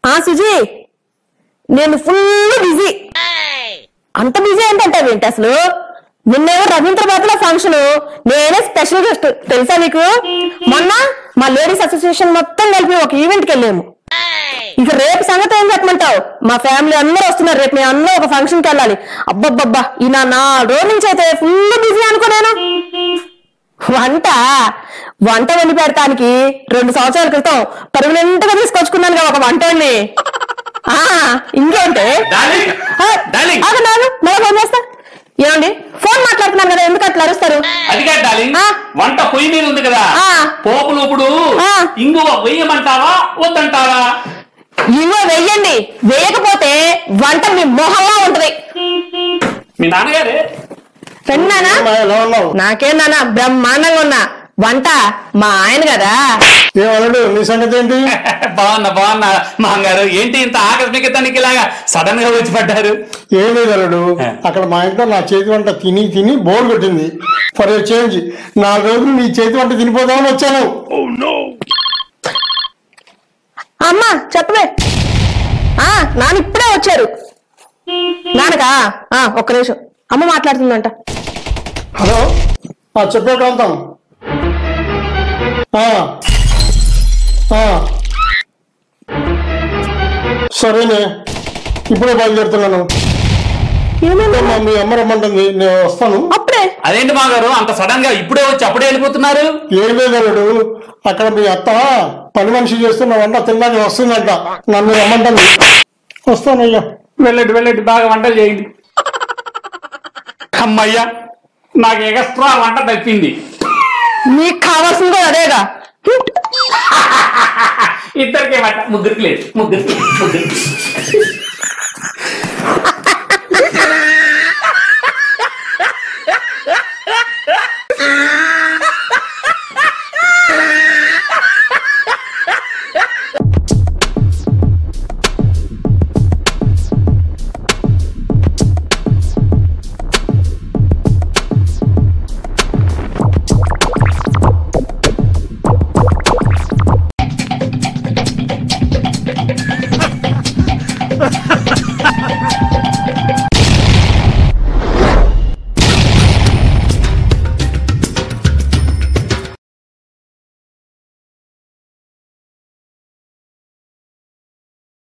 ఆ సుజీ నేను full busy అంత బిజీ ఏంటంటే ఏంటి అసలు నిన్నేమో రవీంద్రబాద్ లో ఫంక్షన్ నేనే స్పెషల్ గెస్ట్ తెలుసా నీకు మొన్న మా లేడీస్ అసోసియేషన్ మొత్తం కలిపి ఒక ఈవెంట్ కి వెళ్ళాము ఇక రేపు సంగతి ఏం చెప్పమంటావు మా ఫ్యామిలీ అందరూ వస్తున్నారు రేపు మేము అందరూ ఒక ఫంక్షన్ కి వెళ్ళాలి అబ్బబ్బబ్బా ఈ నా నా రోజు నుంచి అయితే ఫుల్ బిజీ అనుకున్నాను వంట వంట వండి పెడతానికి రెండు సంవత్సరాల క్రితం పర్మనెంట్ గా తీసుకొచ్చుకున్నాను కదా ఒక వంటని ఆ ఇంకేంటి డార్లింగ్ ఆ, డార్లింగ్ ఆగు, నాగు, మళ్ళీ ఫోన్ చేస్తా ఏమండి ఫోన్ మాట్లాడుతున్నాను కదా ఎందుకు అట్లా అరుస్తారు అది కాదు డార్లింగ్ ఆ. వంట పొయ్యి మీద ఉంది కదా ఆ. పోపులు ఇప్పుడు ఆ. ఇంగువ వెయ్యమంటావా వద్దంటావా ఇవో వెయ్యండి వేయకపోతే వంట మీ మొహంలా ఉంటది మీ నాన్నగారే పెన్నానా అమ్మా, ఎలా ఉన్నావు నాకేం నాన్న బ్రహ్మాండంగా ఉన్నా వంట మా ఆయన కదా ఏమన్నాడు నీ సంగతి ఏంటి బాగున్నా బాగున్నా మాంగారు ఏంటి ఇంత ఆకస్మికతానికి ఇలాగా సడన్ గా వచ్చి పడ్డారు ఏం లేదు అల్లుడు అక్కడ మా ఇంట్లో నా చేతి వంట తిని తిని బోర్ కొట్టింది ఫర్ చేంజ్ నాలుగు రోజులు నీ చేతి వంట తినిపోదామని వచ్చాను అమ్మా చెప్పవే ఆ నాన్న ఇప్పుడే వచ్చారు నాన్నకా ఆ ఒక్క నిమిషం అమ్మ మాట్లాడుతుందంట హలో ఆ చెప్పే ప్రాంతం ఆ, ఆ. సరేనే ఇప్పుడే బయలుదేరుతున్నాను ఏమైంది అమ్మా, మీ అమ్మ రమ్మంటుంది నేను వస్తాను అప్పుడే అదేంటి మాగారు అంత సడన్ గా ఇప్పుడే వచ్చి అప్పుడే వెళ్ళిపోతున్నారు ఏం లేదు అల్లుడు అక్కడ మీ అత్త పని మనిషి చేస్తున్న వంట తినడానికి వస్తుందంట నన్ను రమ్మంటుంది వస్తానయ్యా వెళ్ళండి వెళ్ళండి బాగా వంటలు చేయండి అమ్మయ్యా నాకు ఎక్స్ట్రా వంట తప్పింది నీకు కావాల్సింది కూడా అదేగా ఇద్దరికే వంట ముగ్గురికి లేదు ముగ్గురికి ముగ్గురికి